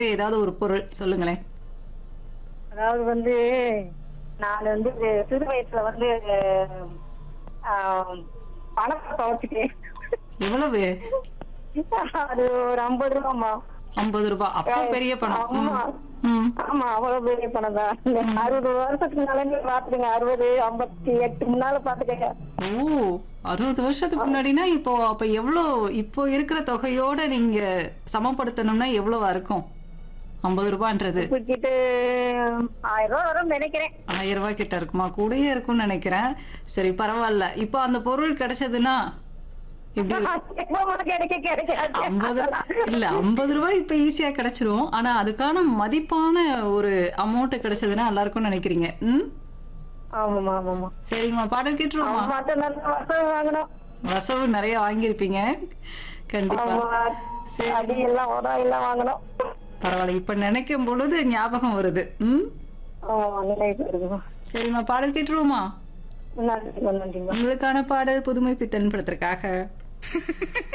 ஏதாவது ஒரு பொருள் சொல்லுங்களேன் அதாவது வந்து நான் வந்து சிறு வயசுல வந்து ஆஹ், பணம் துவச்சிட்டேன் எவ்வளவு அது ஒரு ஐம்பது ரூபாமா ஐம்பது ரூபாய் அப்போ பெரிய பணம் ஆமா. ம். ம். ஆமா அவ்வளவு பெரிய பணம் தான் இந்த அறுபது வருஷத்துக்கு முன்னால நீங்க பாத்துக்கங்க அறுபது ஐம்பத்தி எட்டு முன்னால பாத்துக்கங்க ஓ அறுபது வருஷத்துக்கு முன்னாடினா இப்போ அப்ப எவ்வளோ இப்போ இருக்கிற தொகையோட நீங்க சமப்படுத்தணும்னா எவ்வளவா இருக்கும் ஐம்பது ரூபான்றது தூக்கிட்டு ஆயிரம் ரூபாய் வரும்னு நினைக்கிறேன் ஆயிரம் ரூபாய் கிட்ட இருக்குமா கூடயே இருக்கும்னு நினைக்கிறேன் சரி பரவாயில்ல இப்போ அந்த பொருள் கிடைச்சதுன்னா எப்படி எப்பமா கிடைக்க கிடைக்காது ஐம்பது இல்ல ஐம்பது ரூபாய் இப்ப ஈஸியா கிடைச்சிரும் ஆனா அதுக்கான மதிப்பான ஒரு அமௌண்ட் கிடைச்சதுன்னா நல்லா இருக்கும்னு நினைக்கிறீங்க ம் ஆமாமா ஆமாமா சரிம்மா பாடல் கேட்டுருவோமா மத்த நல்ல வசதி வாங்கணும் வசவு நிறைய வாங்கியிருப்பீங்க கண்டிப்பா ஆமா சரி. அடி எல்லாம் உரம் எல்லாம் வாங்கணும் பரவாயில்ல இப்ப நினைக்கும் பொழுது ஞாபகம் வருது ம் ஆமா நினைவு இருக்குமா சரிம்மா பாடல் கேட்டுருவோமா நன்றிங்க நன்றிங்க உங்களுக்கான பாடல் புதுமை பித்தன் படத்திற்காக